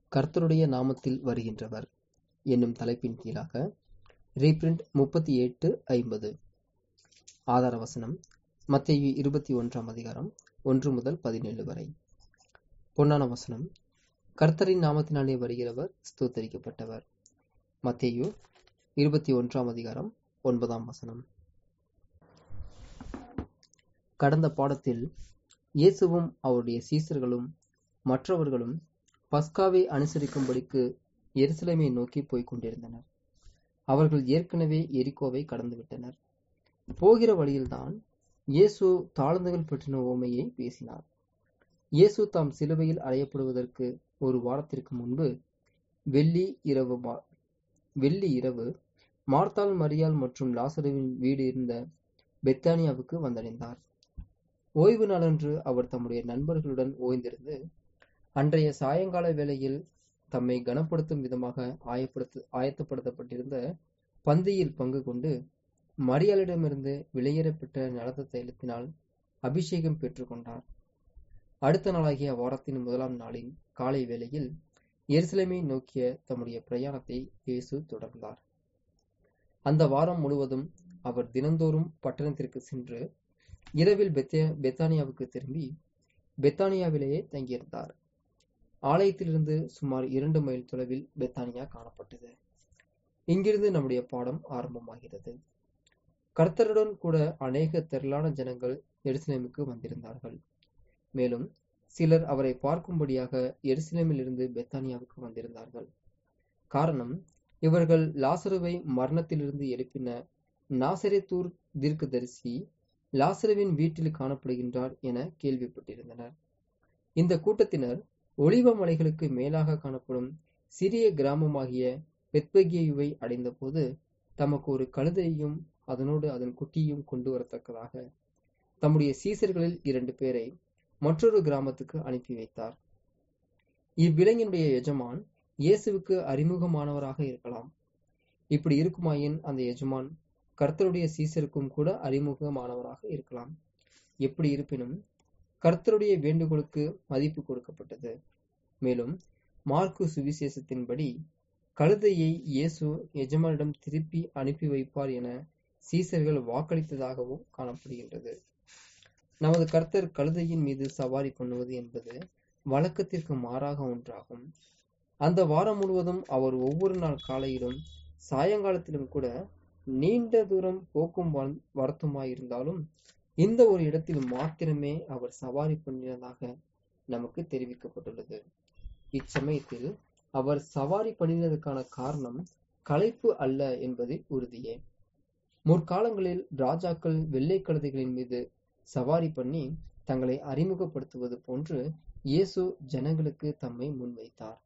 கர்த்தருடைய நாமத்தில் வருகின்றவர் என்னும் தலைப்பின் கீழாக ரீபிரிண்ட் முப்பத்தி எட்டு ஐம்பது ஆதார வசனம் மத்தேயு இருபத்தி ஒன்றாம் அதிகாரம் ஒன்று முதல் பதினேழு வரை பொன்னான வசனம் கர்த்தரின் நாமத்தினாலே வருகிறவர் ஸ்தோத்தரிக்கப்பட்டவர் மத்தேயு இருபத்தி ஒன்றாம் அதிகாரம் ஒன்பதாம் வசனம் கடந்த பாடத்தில் இயேசுவும் அவருடைய சீசர்களும் மற்றவர்களும் பஸ்காவை அனுசரிக்கும்படிக்கு எருசலேமை நோக்கி போய்க் கொண்டிருந்தனர் அவர்கள் ஏற்கனவே எரிக்கோவை கடந்துவிட்டனர் போகிற வழியில்தான் இயேசு தாழ்ந்துகள் பற்றின ஓமையை பேசினார் இயேசு தாம் சிலுவையில் அறையப்படுவதற்கு ஒரு வாரத்திற்கு முன்பு வெள்ளி இரவு மா- வெள்ளி இரவு மார்த்தாள் மரியாள் மற்றும் லாசருவின் வீடு இருந்த பெத்தானியாவுக்கு வந்தடைந்தார் ஓய்வு நாளன்று அவர் தம்முடைய நண்பர்களுடன் ஓய்ந்திருந்து அன்றைய சாயங்கால வேளையில் தம்மை கனப்படுத்தும் விதமாக ஆயப்படுத்த ஆயத்தப்படுத்தப்பட்டிருந்த பந்தியில் பங்கு கொண்டு மரியாளிடமிருந்து வெளியேறப்பட்ட நலத்த தைலத்தினால் அபிஷேகம் பெற்றுக்கொண்டார் அடுத்த நாளாகிய வாரத்தின் முதலாம் நாளின் காலை வேளையில் எருசலேமை நோக்கிய தம்முடைய பிரயாணத்தை இயேசு தொடர்ந்தார் அந்த வாரம் முழுவதும் அவர் தினந்தோறும் பட்டணத்திற்கு சென்று இரவில் பெத்தே பெத்தானியாவுக்கு திரும்பி பெத்தானியாவிலேயே தங்கியிருந்தார் ஆலயத்திலிருந்து சுமார் இரண்டு மைல் தொலைவில் பெத்தானியா காணப்பட்டது இங்கிருந்து நம்முடைய பாடம் ஆரம்பமாகிறது கர்த்தருடன் கூட அநேக திரளான ஜனங்கள் எருசலேமுக்கு வந்திருந்தார்கள் மேலும் சிலர் அவரை பார்க்கும்படியாக எருசலேமில் இருந்து பெத்தானியாவுக்கு வந்திருந்தார்கள் காரணம் இவர்கள் லாசருவை மரணத்திலிருந்து எழுப்பின நாசரேத்தூர் தீர்க்கதரிசி லாசருவின் வீட்டில் காணப்படுகின்றார் என கேள்விப்பட்டிருந்தனர் இந்த கூட்டத்தினர் ஒலிவ மலைகளுக்கு மேலாக காணப்படும் சிறிய கிராமமாகிய பெத்பகியுவை அடைந்தபோது தமக்கு ஒரு கழுதையையும் அதனோடு அதன் குட்டியையும் கொண்டு வரத்தக்கதாக தம்முடைய சீசர்களில் இரண்டு பேரை மற்றொரு கிராமத்துக்கு அனுப்பி வைத்தார் இவ்விலங்கினுடைய எஜமான் இயேசுவுக்கு அறிமுகமானவராக இருக்கலாம் இப்படி இருக்குமாயின் அந்த எஜமான் கர்த்தருடைய சீசருக்கும் கூட அறிமுகமானவராக இருக்கலாம் எப்படி இருப்பினும் கர்த்தருடைய வேண்டுகோளுக்கு மதிப்பு கொடுக்கப்பட்டது மேலும் மார்க்கு சுவிசேஷத்தின்படி கழுதையை இயேசு எஜமானிடம் திருப்பி அனுப்பி வைப்பார் என சீசர்கள் வாக்களித்ததாகவும் காணப்படுகின்றது நமது கர்த்தர் கழுதையின் மீது சவாரி பண்ணுவது என்பது வழக்கத்திற்கு மாறாக ஒன்றாகும் அந்த வாரம் முழுவதும் அவர் ஒவ்வொரு நாள் காலையிலும் சாயங்காலத்திலும் கூட நீண்ட தூரம் போக்கும் வர- வரத்துமாயிருந்தாலும் இந்த ஒரு இடத்தில் மாத்திரமே அவர் சவாரி பண்ணினதாக நமக்கு தெரிவிக்கப்பட்டுள்ளது இச்சமயத்தில் அவர் சவாரி பண்ணினதுக்கான காரணம் களைப்பு அல்ல என்பது உறுதியே முற்காலங்களில் ராஜாக்கள் வெள்ளை கழுதைகளின் மீது சவாரி பண்ணி தங்களை அறிமுகப்படுத்துவது போன்று இயேசு ஜனங்களுக்கு தம்மை முன்வைத்தார்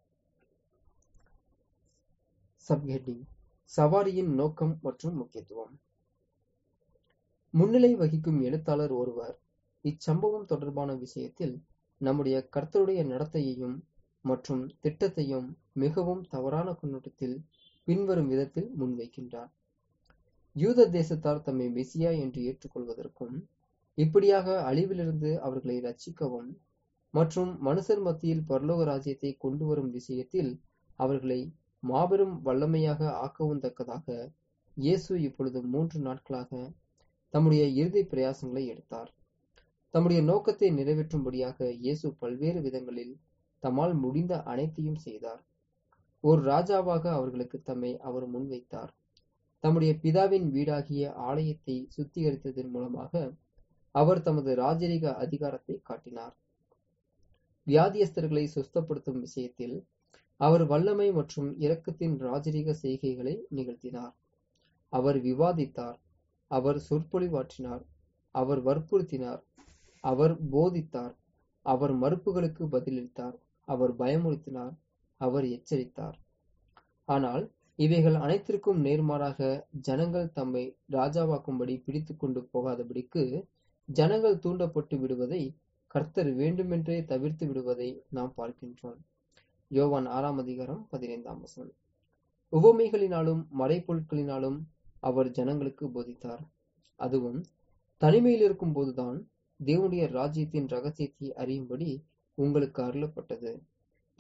சப்ஹெட்டிங் சவாரியின் நோக்கம் மற்றும் முக்கியத்துவம் முன்னிலை வகிக்கும் எழுத்தாளர் ஒருவர் இச்சம்பவம் தொடர்பான விஷயத்தில் நம்முடைய கர்த்தருடைய நடத்தையையும் மற்றும் திட்டத்தையும் மிகவும் தவறான கண்ணோட்டத்தில் பின்வரும் விதத்தில் முன்வைக்கின்றார் யூத தேசத்தார் தம்மை மெசியா என்று ஏற்றுக்கொள்வதற்கும் இப்படியாக அழிவிலிருந்து அவர்களை ரட்சிக்கவும் மற்றும் மனுஷர் மத்தியில் பரலோக ராஜ்யத்தை கொண்டு வரும் விஷயத்தில் அவர்களை மாபெரும் வல்லமையாக ஆக்கவும் தக்கதாக இயேசு இப்பொழுது மூன்று நாட்களாக தம்முடைய இறுதி பிரயாசங்களை எடுத்தார் தம்முடைய நோக்கத்தை நிறைவேற்றும்படியாக இயேசு பல்வேறு விதங்களில் தம்மால் முடிந்த அனைத்தையும் செய்தார் ஒரு ராஜாவாக அவர்களுக்கு தம்மை அவர் முன்வைத்தார் தம்முடைய பிதாவின் வீடாகிய ஆலயத்தை சுத்திகரித்ததன் மூலமாக அவர் தமது ராஜரீக அதிகாரத்தை காட்டினார் வியாதியஸ்தர்களை சுஸ்தப்படுத்தும் விஷயத்தில் அவர் வல்லமை மற்றும் இரக்கத்தின் ராஜரீக செய்கைகளை நிகழ்த்தினார் அவர் விவாதித்தார் அவர் சொற்பொழிவாற்றினார் அவர் வற்புறுத்தினார் அவர் போதித்தார் அவர் மறுப்புகளுக்கு பதிலளித்தார் அவர் பயமுறுத்தினார் அவர் எச்சரித்தார் ஆனால் இவைகள் அனைத்திற்கும் நேர்மாறாக ஜனங்கள் தம்மை ராஜாவாக்கும்படி பிடித்து கொண்டு போகாதபடிக்கு ஜனங்கள் தூண்டப்பட்டு விடுவதை கர்த்தர் வேண்டுமென்றே தவிர்த்து விடுவதை நாம் பார்க்கின்றோம் யோவான் ஆறாம் அதிகாரம் பதினைந்தாம் வசனம் உவமைகளினாலும் மறைப்பொருட்களினாலும் அவர் ஜனங்களுக்கு போதித்தார் அதுவும் தனிமையில் இருக்கும் போதுதான் தேவனுடைய ராஜ்யத்தின் ரகசியத்தை அறியும்படி உங்களுக்கு அருளப்பட்டது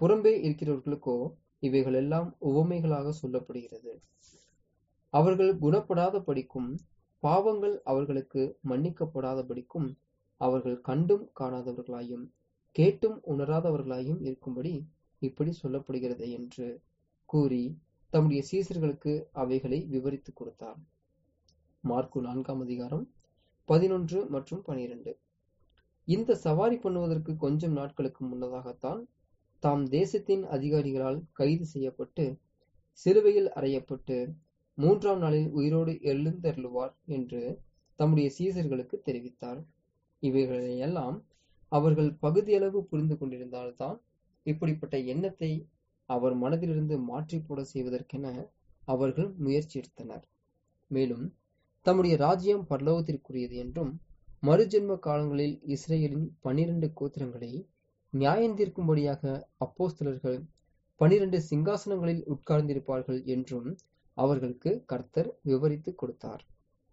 புறம்பே இருக்கிறவர்களுக்கோ இவைகள் எல்லாம் உவமைகளாக சொல்லப்படுகிறது அவர்கள் குணப்படாத படிக்கும் பாவங்கள் அவர்களுக்கு மன்னிக்கப்படாத படிக்கும் அவர்கள் கண்டும் காணாதவர்களாயும் கேட்டும் உணராதவர்களாயும் இருக்கும்படி இப்படி சொல்லப்படுகிறது என்று கூறி தம்முடைய சீசர்களுக்கு அவைகளை விவரித்துக் கொடுத்தார் மார்க்கு நான்காம் அதிகாரம் பதினொன்று மற்றும் பனிரெண்டு இந்த சவாரி பண்ணுவதற்கு கொஞ்சம் நாட்களுக்கு முன்னதாகத்தான் தாம் தேசத்தின் அதிகாரிகளால் கைது செய்யப்பட்டு சிலுவையில் அறையப்பட்டு மூன்றாம் நாளில் உயிரோடு எழுந்தருளுவார் என்று தம்முடைய சீசர்களுக்கு தெரிவித்தார் இவைகளையெல்லாம் அவர்கள் பகுதியளவு புரிந்து கொண்டிருந்தால்தான் இப்படிப்பட்ட எண்ணத்தை அவர் மனதிலிருந்து மாற்றி போட செய்வதற்கென அவர்கள் முயற்சி எடுத்தனர் மேலும் தம்முடைய ராஜ்யம் பரலோகத்திற்குரியது என்றும் மறுஜென்ம காலங்களில் இஸ்ரேலின் பனிரெண்டு கோத்திரங்களை நியாயந்தீர்க்கும்படியாக அப்போஸ்தலர்கள் பனிரெண்டு சிங்காசனங்களில் உட்கார்ந்திருப்பார்கள் என்றும் அவர்களுக்கு கர்த்தர் விவரித்து கொடுத்தார்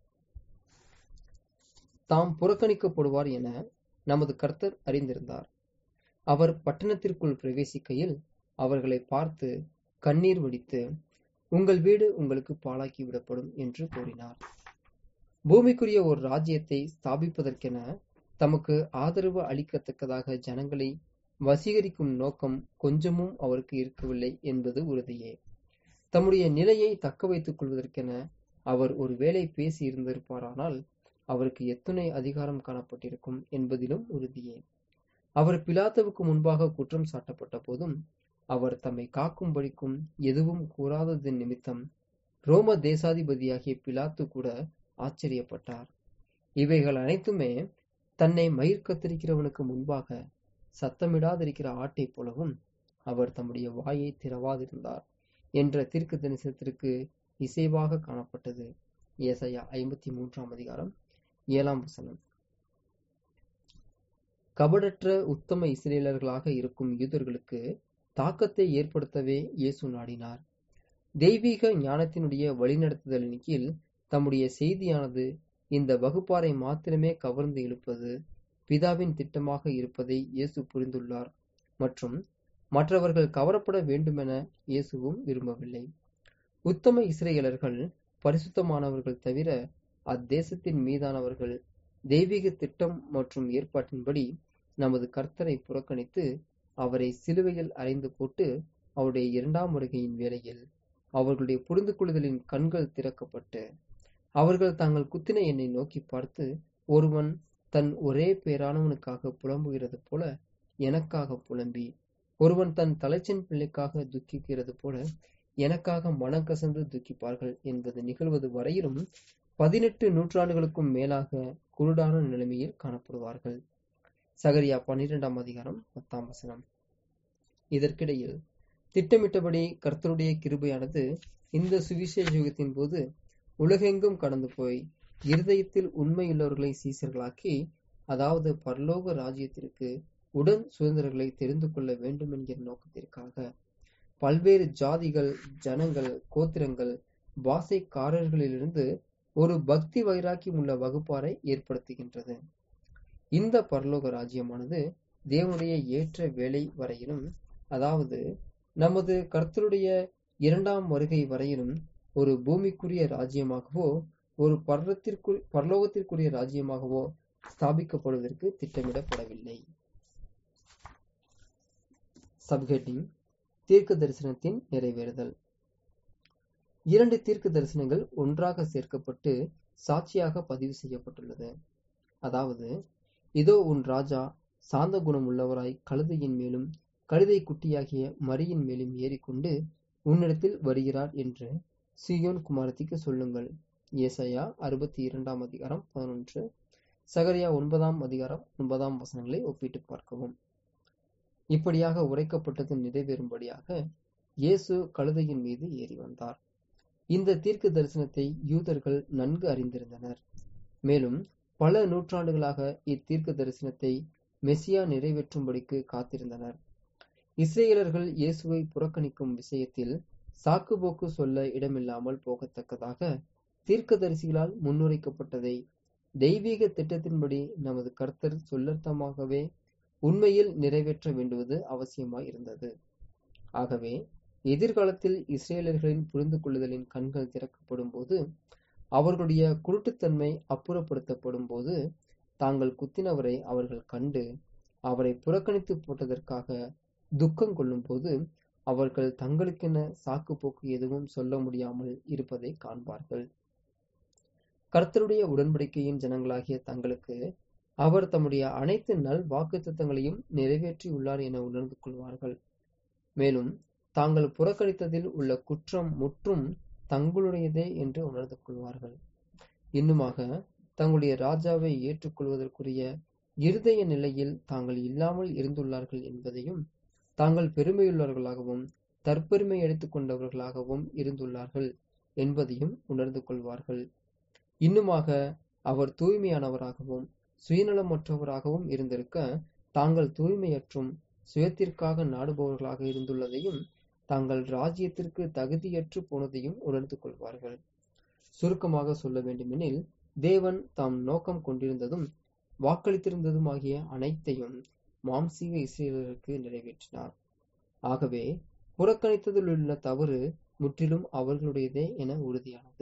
தாம் புறக்கணிக்கப்படுவார் என நமது கர்த்தர் அறிந்திருந்தார் அவர் பட்டணத்திற்குள் பிரவேசிக்கையில் அவர்களை பார்த்து கண்ணீர் வடித்து உங்கள் வீடு உங்களுக்கு பாழாக்கி விடப்படும் என்று கூறினார் பூமிக்குரிய ஒரு ராஜ்யத்தை ஸ்தாபிப்பதற்கென தமக்கு ஆதரவு அளிக்கத்தக்கதாக ஜனங்களை வசீகரிக்கும் நோக்கம் கொஞ்சமும் அவருக்கு இருக்கவில்லை என்பது உறுதியே தம்முடைய நிலையை தக்க வைத்துக் கொள்வதற்கென அவர் ஒரு வேளை பேசி இருந்திருப்பாரானால் அவருக்கு எத்துணை அதிகாரம் காணப்பட்டிருக்கும் என்பதிலும் உறுதியே அவர் பிலாத்தவுக்கு முன்பாக குற்றம் சாட்டப்பட்ட போதும் அவர் தம்மை காக்கும்படிக்கும் எதுவும் கூறாதது நிமித்தம் ரோம தேசாதிபதியாகிய பிலாத்து கூட ஆச்சரியப்பட்டார் இவைகள் அனைத்துமே தன்னை மயிர் கத்திரிக்கிறவனுக்கு முன்பாக சத்தமிடாதிருக்கிற ஆட்டைப் போலவும் அவர் தம்முடைய வாயை திறவாதிருந்தார் என்ற தீர்க்க தரிசனத்திற்கு இசைவாக காணப்பட்டது ஏசையா ஐம்பத்தி மூன்றாம் அதிகாரம் ஏழாம் வசனம் கபடற்ற உத்தம இஸ்ரேலர்களாக இருக்கும் யூதர்களுக்கு தாக்கத்தை ஏற்படுத்தவே இயேசு நாடினார் தெய்வீக ஞானத்தினுடைய வழிநடத்துதலின் கீழ் தம்முடைய செய்தியானது இந்த வகுப்பாரை மாத்திரமே கவர்ந்து இழுப்பது பிதாவின் திட்டமாக இருப்பதை இயேசு புரிந்துள்ளார் மற்றும் மற்றவர்கள் கவரப்பட வேண்டுமென இயேசுவும் விரும்பவில்லை உத்தம இஸ்ரேலர்கள் பரிசுத்தமானவர்கள் தவிர அத்தேசத்தின் மீதானவர்கள் தெய்வீக திட்டம் மற்றும் ஏற்பாட்டின்படி நமது கர்த்தரை புறக்கணித்து அவரை சிலுவையில் அறைந்து போட்டு அவருடைய இரண்டாம் வருகையின் வேளையில் அவர்களுடைய புரிந்து கொள்ளுதலின் கண்கள் திறக்கப்பட்டு அவர்கள் தாங்கள் குத்தின என்னை நோக்கி பார்த்து ஒருவன் தன் ஒரே பேரானவனுக்காக புலம்புகிறது போல எனக்காக புலம்பி ஒருவன் தன் தலைச்சன் பிள்ளைக்காக துக்கிக்கிறது போல எனக்காக மனக்கசந்து துக்கிப்பார்கள் என்பது நிகழ்வது வரையிலும் பதினெட்டு நூற்றாண்டுகளுக்கும் மேலாக குருடான நிலைமையில் காணப்படுவார்கள் சகரியா பன்னிரெண்டாம் அதிகாரம் பத்தாம் வசனம் இதற்கிடையில் திட்டமிட்டபடி கர்த்தருடைய கிருபையானது இந்த சுவிசேஷ யுகத்தின் போது உலகெங்கும் கடந்து போய் இருதயத்தில் உண்மையுள்ளவர்களை சீசர்களாக்கி அதாவது பரலோக ராஜ்யத்திற்கு உடன் சுதந்திரர்களை தெரிந்து கொள்ள வேண்டும் என்கிற நோக்கத்திற்காக பல்வேறு ஜாதிகள் ஜனங்கள் கோத்திரங்கள் பாசைக்காரர்களிலிருந்து ஒரு பக்தி வைராக்கியம் உள்ள வகுப்பாரை ஏற்படுத்துகின்றது இந்த பரலோக ராஜ்யமானது தேவனுடைய ஏற்ற வேலை வரையிலும் அதாவது நமது கர்த்தருடைய இரண்டாம் வருகை வரையிலும் ஒரு பூமிக்குரிய ராஜ்யமாகவோ ஒரு பர்வத்திற்கு பரலோகத்திற்குரிய ராஜ்யமாகவோ ஸ்தாபிக்கப்படுவதற்கு திட்டமிடப்படவில்லை சப்ஹெட்டிங் தீர்க்க தரிசனத்தின் நிறைவேறுதல் இரண்டு தீர்க்க தரிசனங்கள் ஒன்றாக சேர்க்கப்பட்டு சாட்சியாக பதிவு செய்யப்பட்டுள்ளது அதாவது இதோ உன் ராஜா சாந்த குணம் உள்ளவராய் கழுதையின் மேலும் கழுதை குட்டியாகிய மரியின் மேலும் ஏறிக்கொண்டு உன்னிடத்தில் வருகிறார் என்று சியோன் குமாரத்திக்கு சொல்லுங்கள் ஏசையா அறுபத்தி இரண்டாம் அதிகாரம் பதினொன்று சகரியா ஒன்பதாம் அதிகாரம் ஒன்பதாம் வசனங்களை ஒப்பிட்டு பார்க்கவும் இப்படியாக உரைக்கப்பட்டது நிறைவேறும்படியாக இயேசு கழுதையின் மீது ஏறி வந்தார் இந்த தீர்க்க தரிசனத்தை யூதர்கள் நன்கு அறிந்திருந்தனர் மேலும் பல நூற்றாண்டுகளாக இத்தீர்க்க தரிசனத்தை மெசியா நிறைவேற்றும்படிக்கு காத்திருந்தனர் இஸ்ரேலர்கள் இயேசுவை புறக்கணிக்கும் விஷயத்தில் சாக்குபோக்கு சொல்ல இடமில்லாமல் போகத்தக்கதாக தீர்க்கதரிசிகளால் முன்னுரைக்கப்பட்டதை தெய்வீக திட்டத்தின்படி நமது கர்த்தர் சொல்லர்த்தமாகவே உண்மையில் நிறைவேற்ற வேண்டுவது அவசியமாய் இருந்தது ஆகவே எதிர்காலத்தில் இஸ்ரேலர்களின் புரிந்து கொள்ளுதலின் கண்கள் திறக்கப்படும் போது அவர்களுடைய குருட்டுத்தன்மை அப்புறப்படுத்தப்படும் போது தாங்கள் குத்தினவரை அவர்கள் கண்டு அவரை புறக்கணித்து போட்டதற்காக துக்கம் கொள்ளும் போது அவர்கள் தங்களுக்கென சாக்கு போக்கு எதுவும் சொல்ல முடியாமல் இருப்பதை காண்பார்கள் கர்த்தருடைய உடன்படிக்கையின் ஜனங்களாகிய தங்களுக்கு அவர் தம்முடைய அனைத்து நல் வாக்குத்தத்தங்களையும் நிறைவேற்றியுள்ளார் என உணர்ந்து கொள்வார்கள் மேலும் தாங்கள் புறக்கணித்ததில் உள்ள குற்றம் முற்றும் தங்களுடையதே என்று உணர்ந்து கொள்வார்கள் இன்னுமாக தங்களுடைய ராஜாவை ஏற்றுக்கொள்வதற்குரிய இருதய நிலையில் தாங்கள் இல்லாமல் இருந்துள்ளார்கள் என்பதையும் தாங்கள் பெருமையுள்ளவர்களாகவும் தற்பெருமை எடுத்துக் கொண்டவர்களாகவும் இருந்துள்ளார்கள் என்பதையும் உணர்ந்து கொள்வார்கள் இன்னுமாக அவர் தூய்மையானவராகவும் சுயநலமற்றவராகவும் இருந்திருக்க தாங்கள் தூய்மையற்றும் சுயத்திற்காக நாடுபவர்களாக இருந்துள்ளதையும் தாங்கள் ராஜ்யத்திற்கு தகுதியற்று போனதையும் உணர்ந்து கொள்வார்கள் சுருக்கமாக சொல்ல வேண்டுமெனில் தேவன் தாம் நோக்கம் கொண்டிருந்ததும் வாக்களித்திருந்ததுமாகிய அனைத்தையும் மாம்சீக இஸ்ரேலருக்கு நிறைவேற்றினார் ஆகவே புறக்கணித்ததில் உள்ள தவறு முற்றிலும் அவர்களுடையதே என உறுதியானது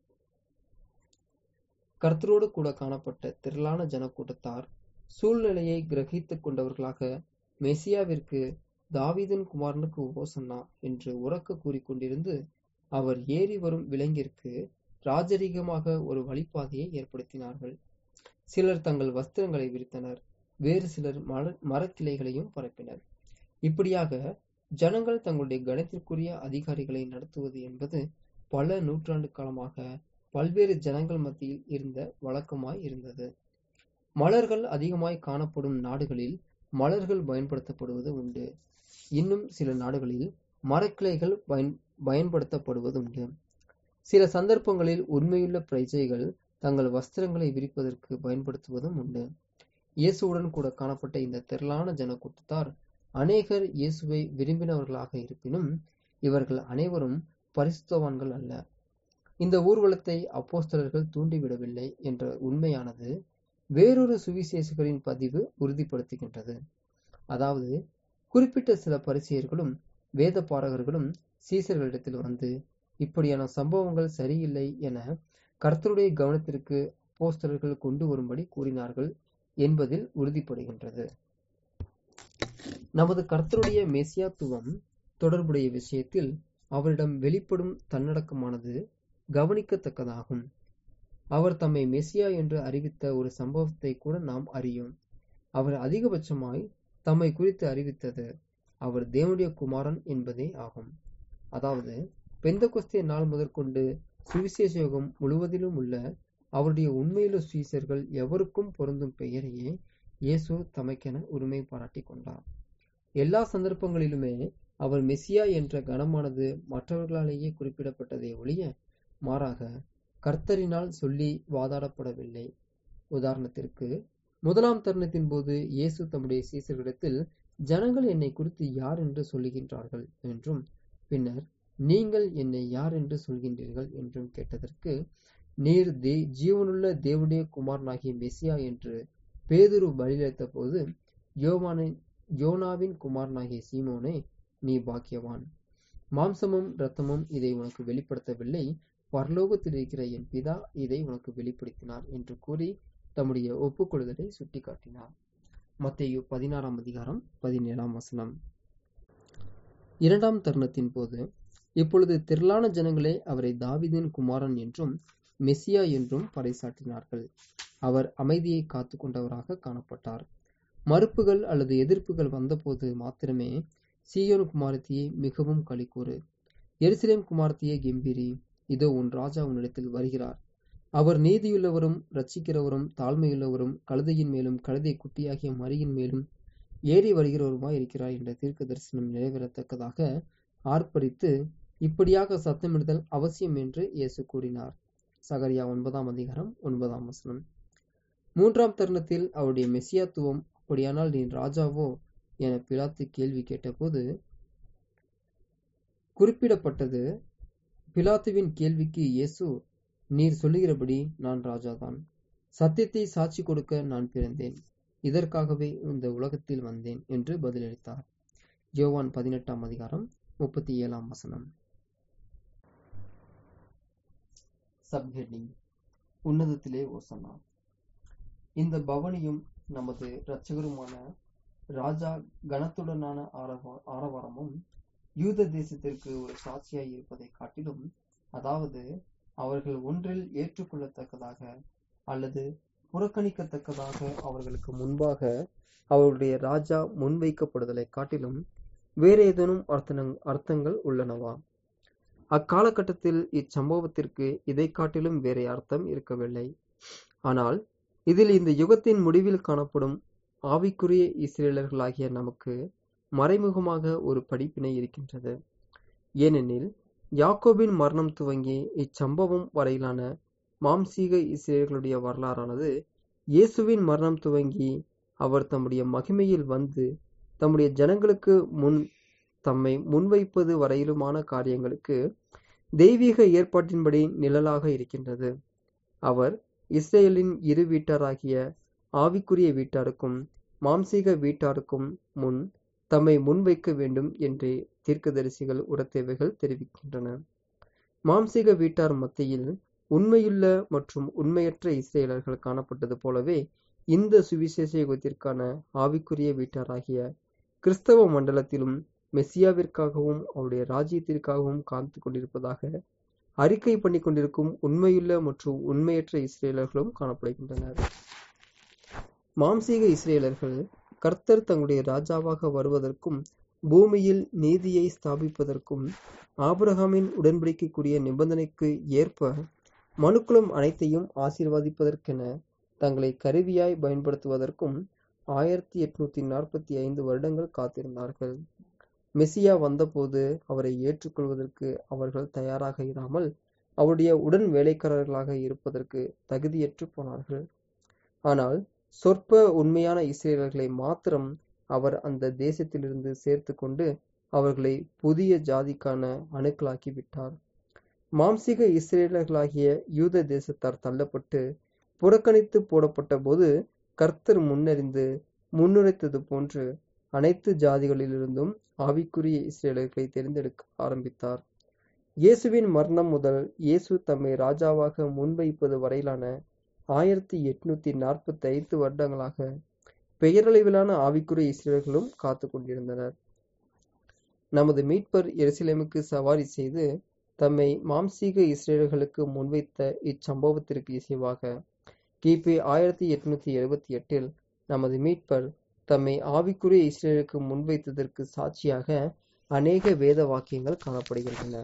கர்த்தரோடு கூட காணப்பட்ட திரளான ஜனக்கூட்டத்தார் சூழ்நிலையை கிரகித்துக் கொண்டவர்களாக மெசியாவிற்கு தாவீதின் குமாரனுக்கு ஓசன்னா என்று உறக்க கூறிக்கொண்டிருந்து அவர் ஏறி வரும் விலங்கிற்கு ராஜரீகமாக ஒரு வழிபாதையை ஏற்படுத்தினார்கள் சிலர் தங்கள் வஸ்திரங்களை விரித்தனர் வேறு சிலர் மர மரக்கிளைகளையும் பரப்பினர் இப்படியாக ஜனங்கள் தங்களுடைய கணத்திற்குரிய அதிகாரிகளை நடத்துவது என்பது பல நூற்றாண்டு காலமாக பல்வேறு ஜனங்கள் மத்தியில் இருந்த வழக்கமாய் இருந்தது மலர்கள் அதிகமாய் காணப்படும் நாடுகளில் மலர்கள் பயன்படுத்தப்படுவது உண்டு இன்னும் சில நாடுகளில் மரக்கிளைகள் பயன் பயன்படுத்தப்படுவதுண்டு சில சந்தர்ப்பங்களில் உண்மையுள்ள பிரஜைகள் தங்கள் வஸ்திரங்களை விரிப்பதற்கு பயன்படுத்துவதும் உண்டு இயேசுவுடன் கூட காணப்பட்ட இந்த திரளான ஜனக்கூட்டத்தார் அநேகர் இயேசுவை விரும்பினவர்களாக இருப்பினும் இவர்கள் அனைவரும் பரிசுத்தவான்கள் அல்ல இந்த ஊர்வலத்தை அப்போஸ்தலர்கள் தூண்டிவிடவில்லை என்ற உண்மையானது வேறொரு சுவிசேஷகரின் பதிவு உறுதிப்படுத்துகின்றது அதாவது குறிப்பிட்ட சில பரிசெயர்களும் வேத பாரகர்களும் சீசர்களிடத்தில் வந்து இப்படியான சம்பவங்கள் சரியில்லை என கர்த்தருடைய கவனத்திற்கு அப்போஸ்தலர்கள் கொண்டு வரும்படி கூறினார்கள் என்பதில் உறுதிப்படுகின்றது நமது கர்த்தருடைய மெசியாத்துவம் தொடர்புடைய விஷயத்தில் அவரிடம் வெளிப்படும் தன்னடக்கமானது கவனிக்கத்தக்கதாகும் அவர் தம்மை மெசியா என்று அறிவித்த ஒரு சம்பவத்தை கூட நாம் அறியோம் அவர் அதிகபட்சமாய் தம்மை குறித்து அறிவித்தது அவர் தேவனுடைய குமாரன் என்பதே ஆகும் அதாவது பெந்தகொஸ்தே நாள் முதற்கொண்டு சுவிசேஷ யோகம் முழுவதிலும் உள்ள அவருடைய உண்மையுள்ள சுவிசர்கள் எவருக்கும் பொருந்தும் பெயரையே இயேசு தமக்கென உரிமை பாராட்டி கொண்டார் எல்லா சந்தர்ப்பங்களிலுமே அவர் மெசியா என்ற கனமானது மற்றவர்களாலேயே குறிப்பிடப்பட்டதை ஒழிய மாறாக கர்த்தரினால் சொல்லி வாதாடப்படவில்லை உதாரணத்திற்கு முதலாம் தருணத்தின் போது இயேசு தம்முடைய சீசர்களிடத்தில் ஜனங்கள் என்னை குறித்து யார் என்று சொல்லுகின்றார்கள் என்றும் பின்னர் நீங்கள் என்னை யார் என்று சொல்கின்றீர்கள் என்றும் கேட்டதற்கு நீர் தே ஜீவனுள்ள தேவனுடைய குமாரனாகிய மெசியா என்று பேதுரு பதிலளித்த போது யோவானின் யோனாவின் குமாரனாகிய சீமோனே நீ பாக்கியவான் மாம்சமும் இரத்தமும் இதை உனக்கு வெளிப்படுத்தவில்லை பரலோகத்தில் இருக்கிற என் பிதா இதை உனக்கு வெளிப்படுத்தினார் என்று கூறி தம்முடைய ஒப்புக்கொள்ளுதலை சுட்டிக்காட்டினார் மத்தேயு பதினாறாம் அதிகாரம் பதினேழாம் வசனம் இரண்டாம் தருணத்தின் போது இப்பொழுது திரளான ஜனங்களே அவரை தாவிதின் குமாரன் என்றும் மெசியா என்றும் பறைசாட்டினார்கள் அவர் அமைதியை காத்து கொண்டவராக காணப்பட்டார் மறுப்புகள் அல்லது எதிர்ப்புகள் வந்தபோது மாத்திரமே சீயோன் குமாரத்தியை மிகவும் களிக்கூறு எருசலேம் குமாரத்தியே கெம்பீரி இதோ உன் ராஜா உன்னிடத்தில் வருகிறார் அவர் நீதியுள்ளவரும் ரட்சிக்கிறவரும் தாழ்மையுள்ளவரும் கழுதையின் மேலும் கழுதை குட்டியாகிய மரியின் மேலும் ஏறி வருகிறவருமாய் இருக்கிறார் என்ற தீர்க்க தரிசனம் நிறைவேறத்தக்கதாக ஆர்ப்பரித்து இப்படியாக சத்தமிடுதல் அவசியம் என்று இயேசு கூறினார் சகரியா ஒன்பதாம் அதிகாரம் ஒன்பதாம் வசனம் மூன்றாம் தருணத்தில் அவருடைய மெசியாத்துவம் அப்படியானால் நீ ராஜாவோ என பிலாத்து கேள்வி கேட்டபோது குறிப்பிடப்பட்டது பிலாத்துவின் கேள்விக்கு இயேசு நீர் சொல்லுகிறபடி நான் ராஜாதான் சத்தியத்தை சாட்சி கொடுக்க நான் பிறந்தேன் இதற்காகவே இந்த உலகத்தில் வந்தேன் என்று பதிலளித்தார் யோவான் பதினெட்டாம் அதிகாரம் முப்பத்தி ஏழாம் வசனம் சப்ஹெட்டிங் உன்னதத்திலே ஓசன்னா இந்த பவனியும் நமது இரட்சகருமான ராஜா கனத்துடனான ஆரவ ஆரவாரமும் யூத தேசத்திற்கு ஒரு சாட்சியாய் இருப்பதை காட்டிலும் அதாவது அவர்கள் ஒன்றில் ஏற்றுக்கொள்ளத்தக்கதாக அல்லது புறக்கணிக்கத்தக்கதாக அவர்களுக்கு முன்பாக அவருடைய ராஜா முன்வைக்கப்படுதலை காட்டிலும் வேறு ஏதேனும் அர்த்தனங் அர்த்தங்கள் உள்ளனவா அக்காலகட்டத்தில் இச்சம்பவத்திற்கு இதை காட்டிலும் வேறே அர்த்தம் இருக்கவில்லை ஆனால் இதில் இந்த யுகத்தின் முடிவில் காணப்படும் ஆவிக்குரிய இஸ்ரேலர்களாகிய நமக்கு மறைமுகமாக ஒரு படிப்பினை இருக்கின்றது ஏனெனில் யாக்கோபின் மரணம் துவங்கி இச்சம்பவம் வரையிலான மாம்சீக இஸ்ரேலர்களுடைய வரலாறானது இயேசுவின் மரணம் துவங்கி அவர் தம்முடைய மகிமையில் வந்து தம்முடைய ஜனங்களுக்கு முன் தம்மை முன்வைப்பது வரையிலுமான காரியங்களுக்கு தெய்வீக ஏற்பாட்டின்படி நிழலாக இருக்கின்றது அவர் இஸ்ரேலின் இரு வீட்டாராகிய ஆவிக்குரிய வீட்டாருக்கும் மாம்சீக வீட்டாருக்கும் முன் தம்மை முன்வைக்க வேண்டும் என்று தீர்க்கதரிசிகள் உரத்தேவைகள் தெரிவிக்கின்றன மாம்சீக வீட்டார் மத்தியில் உண்மையுள்ள மற்றும் உண்மையற்ற இஸ்ரேலர்கள் காணப்பட்டது போலவே இந்த சுவிசேஷ யுகத்திற்கான ஆவிக்குரிய வீட்டாராகிய கிறிஸ்தவ மண்டலத்திலும் மெஸ்ஸியாவிற்காகவும் அவருடைய ராஜ்யத்திற்காகவும் காத்து கொண்டிருப்பதாக அறிக்கை பண்ணி கொண்டிருக்கும் உண்மையுள்ள மற்றும் உண்மையற்ற இஸ்ரேலர்களும் காணப்படுகின்றனர் மாம்சீக இஸ்ரேலர்கள் கர்த்தர் தங்களுடைய ராஜாவாக வருவதற்கும் பூமியில் நீதியை ஸ்தாபிப்பதற்கும் ஆபிரகாமின் உடன்படிக்கைக்குரிய நிபந்தனைக்கு ஏற்ப மனுக்குலம் அனைத்தையும் ஆசீர்வாதிப்பதற்கென தங்களை கருவியாய் பயன்படுத்துவதற்கும் ஆயிரத்தி எட்நூத்தி நாற்பத்தி ஐந்து வருடங்கள் காத்திருந்தார்கள் மெசியா வந்தபோது அவரை ஏற்றுக்கொள்வதற்கு அவர்கள் தயாராக இராமல் அவருடைய உடன் வேலைக்காரர்களாக இருப்பதற்கு தகுதியற்று போனார்கள் ஆனால் சொற்ப உண்மையான இஸ்ரேலர்களை மாத்திரம் அவர் அந்த தேசத்திலிருந்து சேர்த்து கொண்டு அவர்களை புதிய ஜாதிக்கான அணுக்களாக்கி விட்டார் மாம்சீக இஸ்ரேலர்களாகிய யூத தேசத்தார் தள்ளப்பட்டு புறக்கணித்து போடப்பட்ட போது கர்த்தர் முன்னறிந்து முன்னுரைத்தது போன்று அனைத்து ஜாதிகளிலிருந்தும் ஆவிக்குரிய இஸ்ரேலர்களை தேர்ந்தெடுக்க ஆரம்பித்தார் இயேசுவின் மரணம் முதல் இயேசு தம்மை ராஜாவாக முன்வைப்பது வரையிலான ஆயிரத்தி எட்நூத்தி நாற்பத்தி ஐந்து வருடங்களாக பெயரளவிலான ஆவிக்குரிய இஸ்ரேலர்களும் காத்து கொண்டிருந்தனர் நமது மீட்பர் எருசலேமுக்கு சவாரி செய்து தம்மை மாம்சீக இஸ்ரேலர்களுக்கு முன்வைத்த இச்சம்பவத்திற்கு இசைவாக கிபி ஆயிரத்தி எட்நூத்தி எழுபத்தி எட்டில் நமது மீட்பர் தம்மை ஆவிக்குரிய இஸ்ரேலுக்கு முன்வைத்ததற்கு சாட்சியாக அநேக வேத வாக்கியங்கள் காணப்படுகின்றன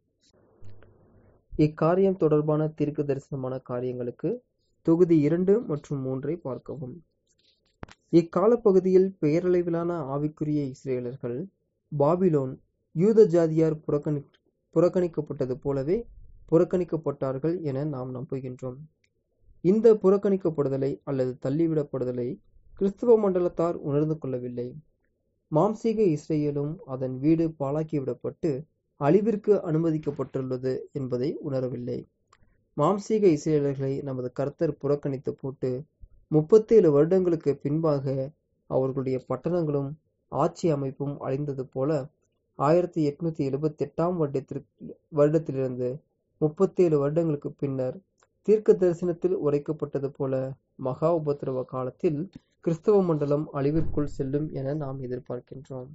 இக்காரியம் தொடர்பான தீர்க்க தரிசனமான காரியங்களுக்கு தொகுதி இரண்டு மற்றும் மூன்றை பார்க்கவும் இக்காலப்பகுதியில் பெயரளவிலான ஆவிக்குரிய இஸ்ரேலர்கள் பாபிலோன் யூத ஜாதியார் புறக்கணி புறக்கணிக்கப்பட்டது போலவே புறக்கணிக்கப்பட்டார்கள் என நாம் நம்புகின்றோம் இந்த புறக்கணிக்கப்படுதலை அல்லது தள்ளிவிடப்படுதலை கிறிஸ்துவ மண்டலத்தார் உணர்ந்து கொள்ளவில்லை மாம்சீக இஸ்ரேலும் அதன் வீடு பாழாக்கிவிடப்பட்டு அழிவிற்கு அனுமதிக்கப்பட்டுள்ளது என்பதை உணரவில்லை மாம்சீக இஸ்ரேலர்களை நமது கர்த்தர் புறக்கணித்து போட்டு முப்பத்தேழு வருடங்களுக்கு பின்பாக அவர்களுடைய பட்டணங்களும் ஆட்சி அமைப்பும் அழிந்தது போல ஆயிரத்தி எட்நூத்தி எழுபத்தி எட்டாம் வருடத்திற்கு வருடத்திலிருந்து முப்பத்தேழு வருடங்களுக்கு பின்னர் தீர்க்க தரிசனத்தில் உரைக்கப்பட்டது போல மகா உபத்திரவ காலத்தில் கிறிஸ்தவ மண்டலம் அழிவிற்குள் செல்லும் என நாம் எதிர்பார்க்கின்றோம்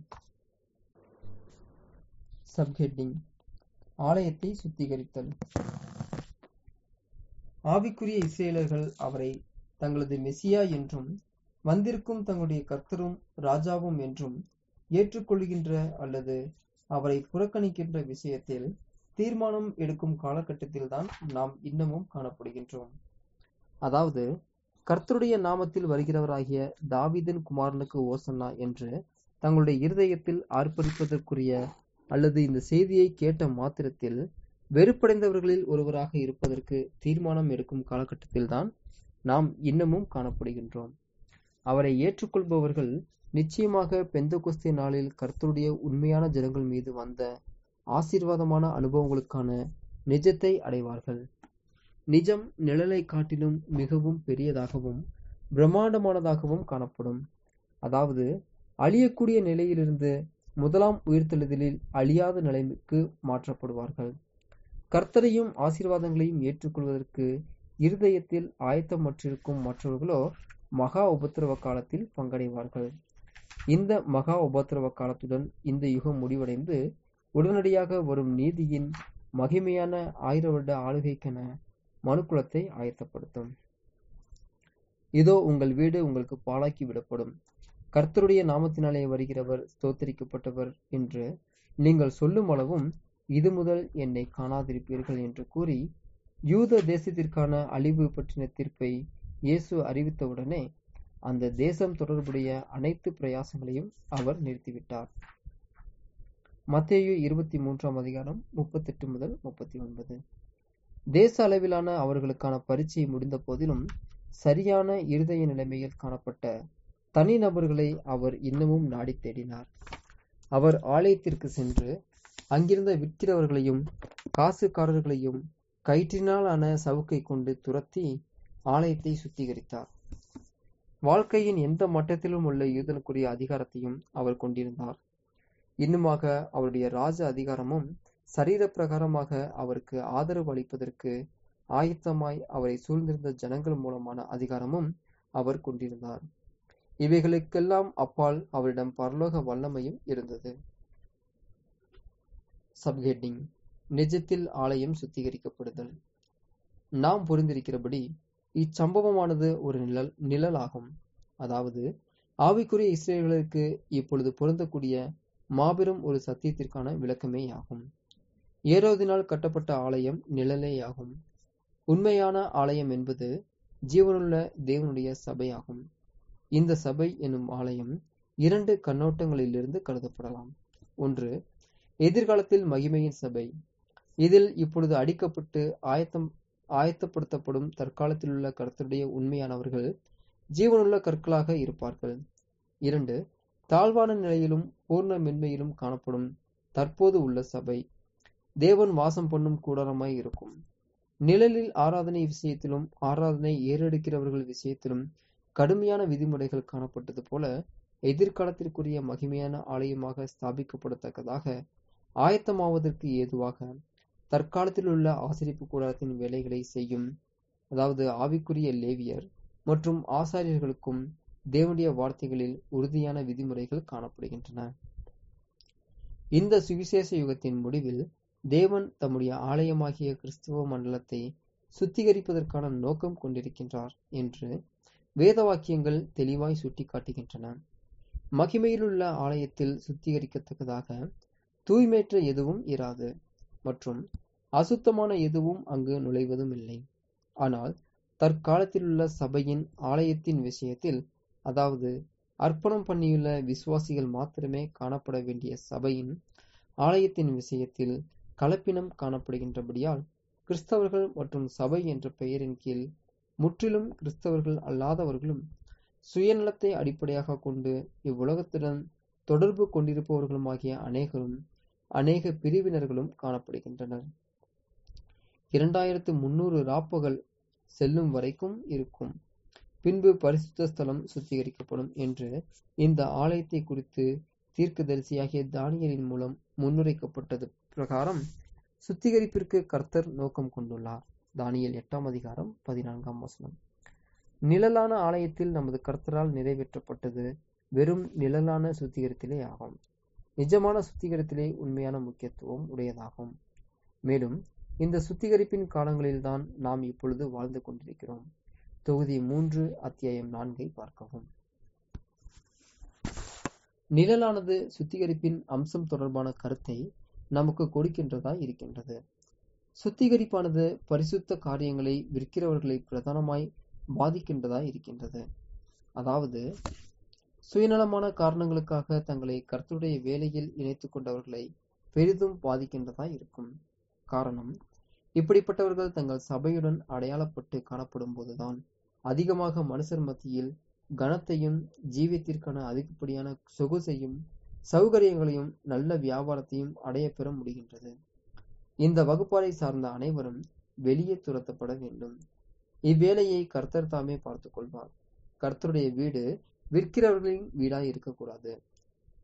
சப்ஹெட்டிங் ஆலயத்தை சுத்திகரித்தல் ஆவிக்குரிய இஸ்ரேலர்கள் அவரை தங்களது மெசியா என்றும் வந்திருக்கும் தங்களுடைய கர்த்தரும் ராஜாவும் என்றும் ஏற்றுக்கொள்கின்ற அல்லது அவரை புறக்கணிக்கின்ற விஷயத்தில் தீர்மானம் எடுக்கும் காலகட்டத்தில்தான் நாம் இன்னமும் காணப்படுகின்றோம் அதாவது கர்த்தருடைய நாமத்தில் வருகிறவராகிய தாவீதின் குமாரனுக்கு ஓசன்னா என்று தங்களுடைய இருதயத்தில் ஆர்ப்பரிப்பதற்குரிய அல்லது இந்த செய்தியை கேட்ட மாத்திரத்தில் வெறுப்படைந்தவர்களில் ஒருவராக இருப்பதற்கு தீர்மானம் எடுக்கும் காலகட்டத்தில்தான் நாம் இன்னமும் காணப்படுகின்றோம் அவரை ஏற்றுக்கொள்பவர்கள் நிச்சயமாக பெந்தகொஸ்தே நாளில் கர்த்தருடைய உண்மையான ஜனங்கள் மீது வந்த ஆசீர்வாதமான அனுபவங்களுக்கான நிஜத்தை அடைவார்கள் நிஜம் நிழலை காட்டிலும் மிகவும் பெரியதாகவும் பிரம்மாண்டமானதாகவும் காணப்படும் அதாவது அழியக்கூடிய நிலையிலிருந்து முதலாம் உயிர்த்தெழுதலில் அழியாத நிலைமைக்கு மாற்றப்படுவார்கள் கர்த்தரையும் ஆசீர்வாதங்களையும் ஏற்றுக்கொள்வதற்கு இருதயத்தில் ஆயத்தமற்றிருக்கும் மற்றவர்களோ மகா உபத்திரவ காலத்தில் பங்கடைவார்கள் இந்த மகா உபத்திரவ காலத்துடன் இந்த யுகம் முடிவடைந்து உடனடியாக வரும் நீதியின் மகிமையான ஆயிர வருட ஆளுகைக்கென மனுக்குலத்தை ஆயத்தப்படுத்தும் இதோ உங்கள் வீடு உங்களுக்கு பாழாக்கி விடப்படும் கர்த்தருடைய நாமத்தினாலே வருகிறவர் ஸ்தோத்தரிக்கப்பட்டவர் என்று நீங்கள் சொல்லும் அளவும் இது முதல் என்னை காணாதிருப்பீர்கள் என்று கூறி யூத தேசத்திற்கான அழிவு பற்றின தீர்ப்பை இயேசு அறிவித்தவுடனே அந்த தேசம் தொடர்புடைய அனைத்து பிரயாசங்களையும் அவர் நிறுத்திவிட்டார் மத்தேயு இருபத்தி மூன்றாம் அதிகாரம் முப்பத்தெட்டு முதல் முப்பத்தி ஒன்பது தேச அளவிலான அவர்களுக்கான பரீட்சை முடிந்த போதிலும் சரியான இருதய நிலைமையில் காணப்பட்ட தனிநபர்களை அவர் இன்னமும் நாடி தேடினார் அவர் ஆலயத்திற்கு சென்று அங்கிருந்த விற்கிறவர்களையும் காசுக்காரர்களையும் கயிற்றினால் ஆன சவுக்கை கொண்டு துரத்தி ஆலயத்தை சுத்திகரித்தார் வாழ்க்கையின் எந்த மட்டத்திலும் உள்ள யூதனுக்குரிய அதிகாரத்தையும் அவர் கொண்டிருந்தார் இன்னுமாக அவருடைய ராஜ அதிகாரமும் சரீர பிரகாரமாக அவருக்கு ஆதரவு அளிப்பதற்கு ஆயத்தமாய் அவரை சூழ்ந்திருந்த ஜனங்கள் மூலமான அதிகாரமும் அவர் கொண்டிருந்தார் இவைகளுக்கெல்லாம் அப்பால் அவரிடம் பரலோக வல்லமையும் இருந்தது சப்ஹெட்டிங் நிஜத்தில் ஆலயம் சுத்திகரிக்கப்படுதல் நாம் புரிந்திருக்கிறபடி இச்சம்பவமானது ஒரு நிழல் நிழலாகும் அதாவது ஆவிக்குரிய இஸ்ரேல்களுக்கு இப்பொழுது பொருந்தக்கூடிய மாபெரும் ஒரு சத்தியத்திற்கான விளக்கமே ஆகும் ஏரோதினால் கட்டப்பட்ட ஆலயம் நிழலேயாகும் உண்மையான ஆலயம் என்பது ஜீவனுள்ள தேவனுடைய சபையாகும் இந்த சபை என்னும் ஆலயம் இரண்டு கண்ணோட்டங்களிலிருந்து கருதப்படலாம் ஒன்று எதிர்காலத்தில் மகிமையின் சபை இதில் இப்பொழுது அடிக்கப்பட்டு ஆயத்தம் ஆயத்தப்படுத்தப்படும் தற்காலத்தில் உள்ள கருத்துடைய உண்மையானவர்கள் ஜீவனுள்ள கற்களாக இருப்பார்கள் இரண்டு தாழ்வான நிலையிலும் பூர்ண மென்மையிலும் காணப்படும் தற்போது உள்ள சபை தேவன் வாசம் பண்ணும் கூடாரமாய் இருக்கும் நிழலில் ஆராதனை விஷயத்திலும் ஆராதனை ஏறெடுக்கிறவர்கள் விஷயத்திலும் கடுமையான விதிமுறைகள் காணப்பட்டது போல எதிர்காலத்திற்குரிய மகிமையான ஆலயமாக ஸ்தாபிக்கப்படத்தக்கதாக ஆயத்தமாவதற்கு ஏதுவாக தற்காலத்தில் உள்ள ஆசிரிப்பு கூடாரத்தின் வேலைகளை செய்யும் அதாவது ஆவிக்குரிய லேவியர் மற்றும் ஆசாரியர்களுக்கும் தேவனுடைய வார்த்தைகளில் உறுதியான விதிமுறைகள் காணப்படுகின்றன இந்த சுவிசேஷ யுகத்தின் முடிவில் தேவன் தம்முடைய ஆலயமாகிய கிறிஸ்துவ மண்டலத்தை சுத்திகரிப்பதற்கான நோக்கம் கொண்டிருக்கின்றார் என்று வேத வாக்கியங்கள் தெளிவாய் சுட்டிக்காட்டுகின்றன மகிமையிலுள்ள ஆலயத்தில் சுத்திகரிக்கத்தக்கதாக தூய்மையற்ற எதுவும் இராது மற்றும் அசுத்தமான எதுவும் அங்கு நுழைவதும் இல்லை ஆனால் தற்காலத்திலுள்ள சபையின் ஆலயத்தின் விஷயத்தில் அதாவது அர்ப்பணம் பண்ணியுள்ள விசுவாசிகள் மாத்திரமே காணப்பட வேண்டிய சபையின் ஆலயத்தின் விஷயத்தில் கலப்பினம் காணப்படுகின்றபடியால் கிறிஸ்தவர்கள் மற்றும் சபை என்ற பெயரின் கீழ் முற்றிலும் கிறிஸ்தவர்கள் அல்லாதவர்களும் சுயநலத்தை அடிப்படையாக கொண்டு இவ்வுலகத்துடன் தொடர்பு கொண்டிருப்பவர்களுமாகிய அநேகரும் அநேக பிரிவினர்களும் காணப்படுகின்றனர் இரண்டாயிரத்து முன்னூறு ராப்பகல் செல்லும் வரைக்கும் இருக்கும் பின்பு பரிசுத்த ஸ்தலம் சுத்திகரிக்கப்படும் என்று இந்த ஆலயத்தை குறித்து தீர்க்கதரிசியாகிய தானியலின் மூலம் முன்னுரைக்கப்பட்டது பிரகாரம் சுத்திகரிப்பிற்கு கர்த்தர் நோக்கம் கொண்டுள்ளார் தானியல் எட்டாம் அதிகாரம் பதினான்காம் வசனம் நிழலான ஆலயத்தில் நமது கர்த்தரால் நிறைவேற்றப்பட்டது வெறும் நிழலான சுத்திகரித்திலே ஆகும் நிஜமான சுத்திகரித்திலே உண்மையான முக்கியத்துவம் உடையதாகும் மேலும் இந்த சுத்திகரிப்பின் காலங்களில்தான் நாம் இப்பொழுது வாழ்ந்து கொண்டிருக்கிறோம் தொகுதி மூன்று அத்தியாயம் நான்கை பார்க்கவும் நிழலானது சுத்திகரிப்பின் அம்சம் தொடர்பான கருத்தை நமக்கு கொடுக்கின்றதாய் இருக்கின்றது சுத்திகரிப்பானது பரிசுத்த காரியங்களை விற்கிறவர்களை பிரதானமாய் பாதிக்கின்றதாய் இருக்கின்றது அதாவது சுயநலமான காரணங்களுக்காக தங்களை கர்த்தருடைய வேலையில் இணைத்துக் கொண்டவர்களை பெரிதும் பாதிக்கின்றதாய் இருக்கும் காரணம் இப்படிப்பட்டவர்கள் தங்கள் சபையுடன் அடையாளப்பட்டு காணப்படும் போதுதான் அதிகமாக மனுஷர் மத்தியில் கனத்தையும் ஜீவியத்திற்கான அதிகப்படியான சொகுசையும் சௌகரியங்களையும் நல்ல வியாபாரத்தையும் அடைய பெற முடிகின்றது இந்த வகுப்பாரை சார்ந்த அனைவரும் வெளியே துரத்தப்பட வேண்டும் இவ்வேலையை கர்த்தர் தாமே பார்த்துக் கொள்வார் கர்த்தருடைய வீடு விற்கிறவர்களின் வீடாய் இருக்கக்கூடாது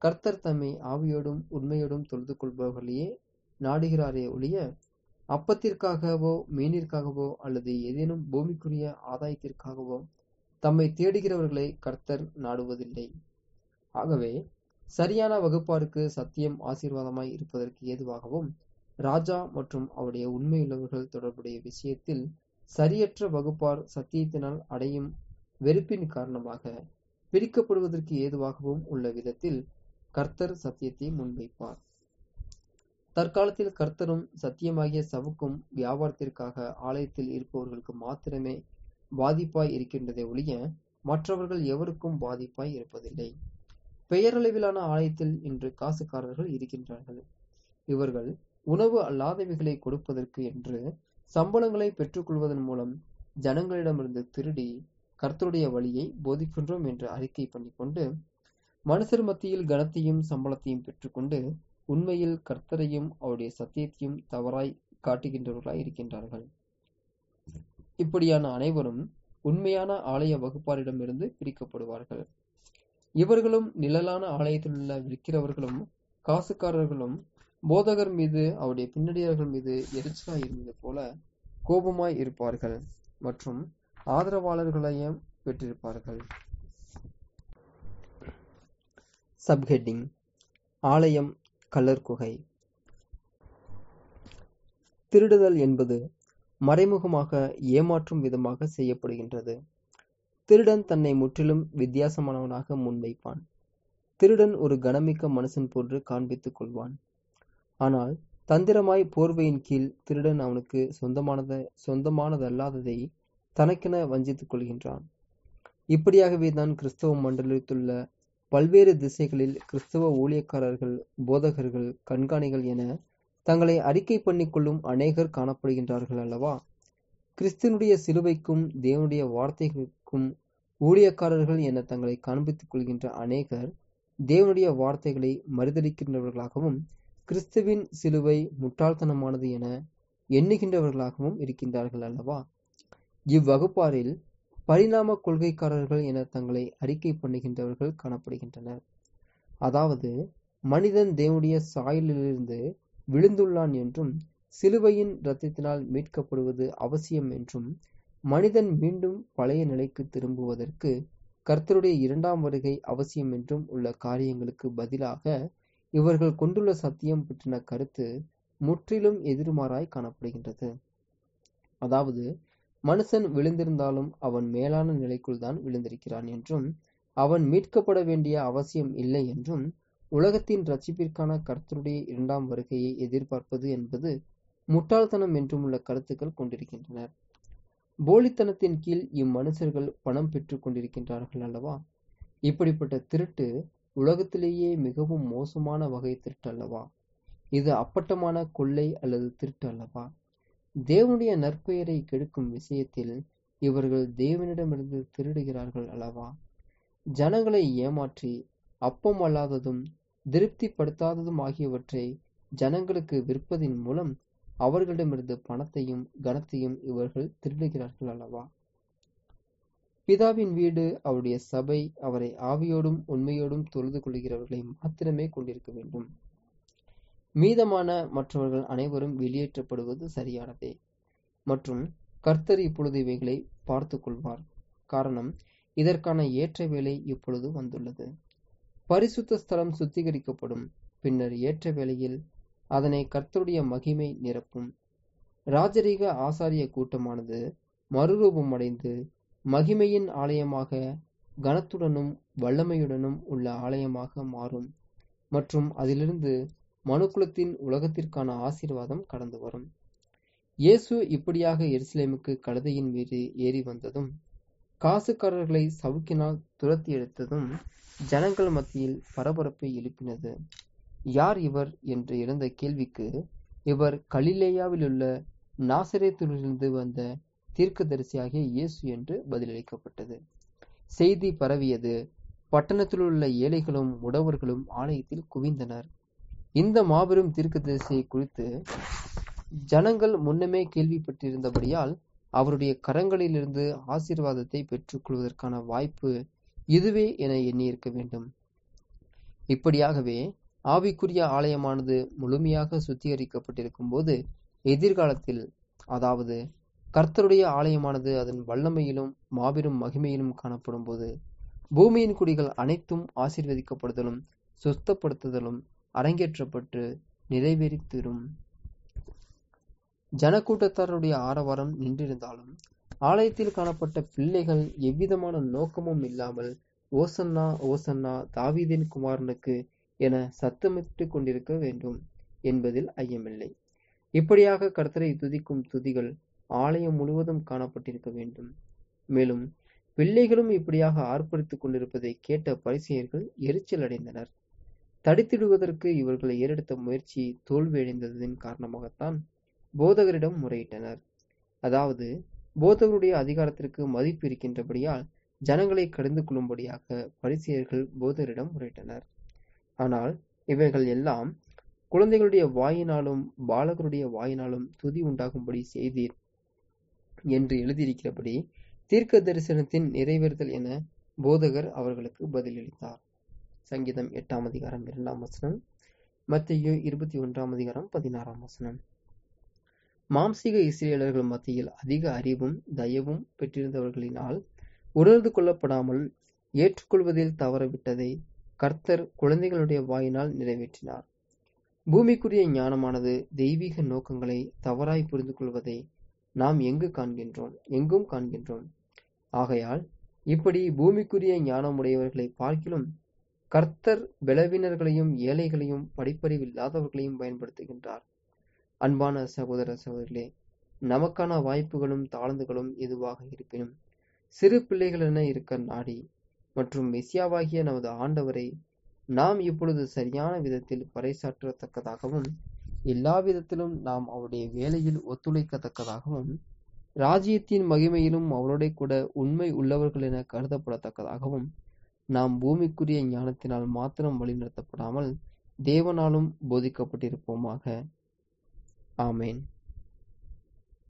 கர்த்தர் தம்மை ஆவியோடும் உண்மையோடும் தொழுது கொள்பவர்களையே நாடுகிறாரே ஒழிய அப்பத்திற்காகவோ மீனிற்காகவோ அல்லது ஏதேனும் பூமிக்குரிய ஆதாயத்திற்காகவோ தம்மை தேடுகிறவர்களை கர்த்தர் நாடுவதில்லை ஆகவே சரியான வகுப்பாருக்கு சத்தியம் ஆசீர்வாதமாய் இருப்பதற்கு ஏதுவாகவும் ராஜா மற்றும் அவருடைய உண்மையுள்ளவர்கள் தொடர்புடைய விஷயத்தில் சரியற்ற வகுப்பார் சத்தியத்தினால் அடையும் வெறுப்பின் காரணமாக பிரிக்கப்படுவதற்கு ஏதுவாகவும் உள்ள விதத்தில் கர்த்தர் சத்தியத்தை முன்வைப்பார் தற்காலத்தில் கர்த்தரும் சத்தியமாகிய சவுக்கும் வியாபாரத்திற்காக ஆலயத்தில் இருப்பவர்களுக்கு மாத்திரமே பாதிப்பாய் இருக்கின்றதை ஒழிய மற்றவர்கள் எவருக்கும் பாதிப்பாய் இருப்பதில்லை பெயரளவிலான ஆலயத்தில் இன்று காசுக்காரர்கள் இருக்கின்றார்கள் இவர்கள் உணவு அல்லாதவைகளை கொடுப்பதற்கு என்று சம்பளங்களை பெற்றுக்கொள்வதன் மூலம் ஜனங்களிடமிருந்து திருடி கர்த்தருடைய வழியை போதிக்கின்றோம் என்று அறிக்கை பண்ணிக்கொண்டு மனுஷர் மத்தியில் கனத்தையும் சம்பளத்தையும் பெற்றுக்கொண்டு உண்மையில் கர்த்தரையும் அவருடைய சத்தியத்தையும் தவறாய் காட்டுகின்றவர்களாய் இருக்கின்றார்கள் இப்படியான அனைவரும் உண்மையான ஆலய வகுப்பாரிடமிருந்து பிரிக்கப்படுவார்கள் இவர்களும் நிழலான ஆலயத்தில் உள்ள விற்கிறவர்களும் காசுக்காரர்களும் போதகர் மீது அவருடைய பின்னடியர்கள் மீது எரிச்சலாய் இருந்தது போல கோபமாய் இருப்பார்கள் மற்றும் ஆதரவாளர்களையும் பெற்றிருப்பார்கள் சப்ஹெட்டிங் ஆலயம் கல்லர் குகை திருடுதல் என்பது மறைமுகமாக ஏமாற்றும் விதமாக செய்யப்படுகின்றது திருடன் தன்னை முற்றிலும் வித்தியாசமானவனாக முன்வைப்பான் திருடன் ஒரு கனமிக்க மனுஷன் போன்று காண்பித்துக் கொள்வான் ஆனால் தந்திரமாய் போர்வையின் கீழ் திருடன் அவனுக்கு சொந்தமானத சொந்தமானதல்லாததை தனக்கென வஞ்சித்துக் கொள்கின்றான் இப்படியாகவே தான் கிறிஸ்தவ மண்டலத்துள்ள பல்வேறு திசைகளில் கிறிஸ்தவ ஊழியக்காரர்கள் போதகர்கள் கண்காணிகள் என தங்களை அறிக்கை பண்ணிக்கொள்ளும் அநேகர் காணப்படுகின்றார்கள் அல்லவா கிறிஸ்தனுடைய சிலுவைக்கும் தேவனுடைய வார்த்தைகளுக்கும் ஊழியக்காரர்கள் என தங்களை காண்பித்துக் கொள்கின்ற அநேகர் தேவனுடைய வார்த்தைகளை மறுதளிக்கின்றவர்களாகவும் கிறிஸ்துவின் சிலுவை முட்டாள்தனமானது என எண்ணுகின்றவர்களாகவும் இருக்கின்றார்கள் அல்லவா இவ்வகுப்பாரில் பரிணாம கொள்கைக்காரர்கள் என தங்களை அறிக்கை பண்ணுகின்றவர்கள் காணப்படுகின்றனர் அதாவது மனிதன் தேவனுடைய சாயலிலிருந்து விழுந்துள்ளான் என்றும் சிலுவையின் இரத்தத்தினால் மீட்கப்படுவது அவசியம் என்றும் மனிதன் மீண்டும் பழைய நிலைக்கு திரும்புவதற்கு கர்த்தருடைய இரண்டாம் வருகை அவசியம் என்றும் உள்ள காரியங்களுக்கு பதிலாக இவர்கள் கொண்டுள்ள சத்தியம் பற்றின கருத்து முற்றிலும் எதிர்மாறாய் காணப்படுகின்றது அதாவது மனுஷன் விழுந்திருந்தாலும் அவன் மேலான நிலைக்குள் தான் விழுந்திருக்கிறான் என்றும் அவன் மீட்கப்பட வேண்டிய அவசியம் இல்லை என்றும் உலகத்தின் ரட்சிப்பிற்கான கர்த்தருடைய இரண்டாம் வருகையை எதிர்பார்ப்பது என்பது முட்டாள்தனம் என்றும் உள்ள கருத்துக்கள் கொண்டிருக்கின்றனர் போலித்தனத்தின் கீழ் இம்மனுஷர்கள் பணம் பெற்றுக் கொண்டிருக்கின்றார்கள் அல்லவா இப்படிப்பட்ட திருட்டு உலகத்திலேயே மிகவும் மோசமான வகை திருட்டு அல்லவா இது அப்பட்டமான கொள்ளை அல்லது திருட்டு அல்லவா தேவனுடைய நற்பெயரை கெடுக்கும் விஷயத்தில் இவர்கள் தேவனிடமிருந்து திருடுகிறார்கள் அல்லவா ஜனங்களை ஏமாற்றி அப்பம் அல்லாததும் திருப்திப்படுத்தாததும் ஆகியவற்றை ஜனங்களுக்கு விற்பதின் மூலம் அவர்களிடமிருந்து பணத்தையும் கனத்தையும் இவர்கள் திருடுகிறார்கள் அல்லவா பிதாவின் வீடு அவருடைய சபை அவரை ஆவியோடும் உண்மையோடும் தொழுது கொள்கிறவர்களை மாத்திரமே கொண்டிருக்க வேண்டும் மீதமான மற்றவர்கள் அனைவரும் வெளியேற்றப்படுவது சரியானதே மற்றும் கர்த்தர் இப்பொழுது இவைகளை பார்த்து கொள்வார் காரணம் இதற்கான ஏற்ற வேலை இப்பொழுது வந்துள்ளது பரிசுத்த ஸ்தலம் சுத்திகரிக்கப்படும் பின்னர் ஏற்ற வேளையில் அதனை கர்த்தருடைய மகிமை நிரப்பும் ராஜரீக ஆசாரிய கூட்டமானது மறுரூபமடைந்து மகிமையின் ஆலயமாக கனத்துடனும் வல்லமையுடனும் உள்ள ஆலயமாக மாறும் மற்றும் அதிலிருந்து மனுக்குலத்தின் உலகத்திற்கான ஆசீர்வாதம் கடந்து வரும் இயேசு இப்படியாக எருசலேமுக்கு கழுதையின் மீது ஏறி வந்ததும் காசுக்காரர்களை சவுக்கினால் துரத்தி எடுத்ததும் ஜனங்கள் மத்தியில் பரபரப்பை எழுப்பினது யார் இவர் என்று எழுந்த கேள்விக்கு இவர் கலிலேயாவிலுள்ள நாசரேத்திலிருந்து வந்த தீர்க்கதரிசியாகிய இயேசு என்று பதிலளிக்கப்பட்டது செய்தி பரவியது பட்டணத்திலுள்ள ஏழைகளும் உடவர்களும் ஆலயத்தில் குவிந்தனர் இந்த மாபெரும் தீர்க்கதரிசியை குறித்து ஜனங்கள் முன்னமே கேள்விப்பட்டிருந்தபடியால் அவருடைய கரங்களிலிருந்து ஆசீர்வாதத்தை பெற்றுக்கொள்வதற்கான வாய்ப்பு இதுவே என எண்ணியிருக்க வேண்டும் இப்படியாகவே ஆவிக்குரிய ஆலயமானது முழுமையாக சுத்திகரிக்கப்பட்டிருக்கும் போது எதிர்காலத்தில் அதாவது கர்த்தருடைய ஆலயமானது அதன் வல்லமையிலும் மாபெரும் மகிமையிலும் காணப்படும் போது பூமியின் குடிகள் அனைத்தும் ஆசீர்வதிக்கப்படுதலும் சுத்தப்படுத்துதலும் அரங்கேற்றப்பட்டு நிறைவேறித்திரும் ஜனக்கூட்டத்தாருடைய ஆரவாரம் நின்றிருந்தாலும் ஆலயத்தில் காணப்பட்ட பிள்ளைகள் எவ்விதமான நோக்கமும் இல்லாமல் ஓசன்னா ஓசன்னா தாவீதின் குமாரனுக்கு என சத்தமிட்டு கொண்டிருக்க வேண்டும் என்பதில் ஐயமில்லை இப்படியாக கர்த்தரை துதிக்கும் துதிகள் ஆலயம் முழுவதும் காணப்பட்டிருக்க வேண்டும் மேலும் பிள்ளைகளும் இப்படியாக ஆர்ப்பரித்துக் கொண்டிருப்பதை கேட்ட பரிசெயர்கள் எரிச்சல் அடைந்தனர் தடித்திடுவதற்கு இவர்கள் ஏறெடுத்த முயற்சி தோல்வியடைந்ததின் காரணமாகத்தான் போதகரிடம் முறையிட்டனர் அதாவது போதகருடைய அதிகாரத்திற்கு மதிப்பு இருக்கின்றபடியால் ஜனங்களை கடிந்து கொள்ளும்படியாக பரிசெயர்கள் போதகரிடம் முறையிட்டனர் ஆனால் இவைகள் எல்லாம் குழந்தைகளுடைய வாயினாலும் பாலகருடைய வாயினாலும் துதி உண்டாகும்படி செய்தீர் என்று எழுதியிருக்கிறபடி தீர்க்க தரிசனத்தின் நிறைவேறுதல் என போதகர் அவர்களுக்கு பதிலளித்தார் சங்கீதம் எட்டாம் அதிகாரம் இரண்டாம் வசனம் மத்திய இருபத்தி ஒன்றாம் அதிகாரம் பதினாறாம் வசனம் மாம்சீக இஸ்ரேலர்கள் மத்தியில் அதிக அறிவும் தயவும் பெற்றிருந்தவர்களினால் உணர்ந்து கொள்ளப்படாமல் ஏற்றுக்கொள்வதில் தவறவிட்டதை கர்த்தர் குழந்தைகளுடைய வாயினால் நிறைவேற்றினார் பூமிக்குரிய ஞானமானது தெய்வீக நோக்கங்களை தவறாய் புரிந்து கொள்வதை நாம் எங்கு காண்கின்றோம் எங்கும் காண்கின்றோம் ஆகையால் இப்படி பூமிக்குரிய ஞானமுடையவர்களை பார்க்கிலும் கர்த்தர் பலவீனர்களையும் ஏழைகளையும் படிப்பறிவில்லாதவர்களையும் பயன்படுத்துகின்றார் அன்பான சகோதர சகோதரிகளே நமக்கான வாய்ப்புகளும் தாழ்ந்துகளும் எதுவாக இருப்பினும் சிறு பிள்ளைகளென இருக்க நாடி மற்றும் மெசியாவாகிய நமது ஆண்டவரை நாம் இப்பொழுது சரியான விதத்தில் பறைசாற்றத்தக்கதாகவும் எல்லா விதத்திலும் நாம் அவருடைய வேலையில் ஒத்துழைக்கத்தக்கதாகவும் ராஜ்யத்தின் மகிமையிலும் அவரோட கூட உண்மை உள்ளவர்கள் என கருதப்படத்தக்கதாகவும் நாம் பூமிக்குரிய ஞானத்தினால் மாத்திரம் வழிநடத்தப்படாமல் தேவனாலும் போதிக்கப்பட்டிருப்போமாக ஆமேன்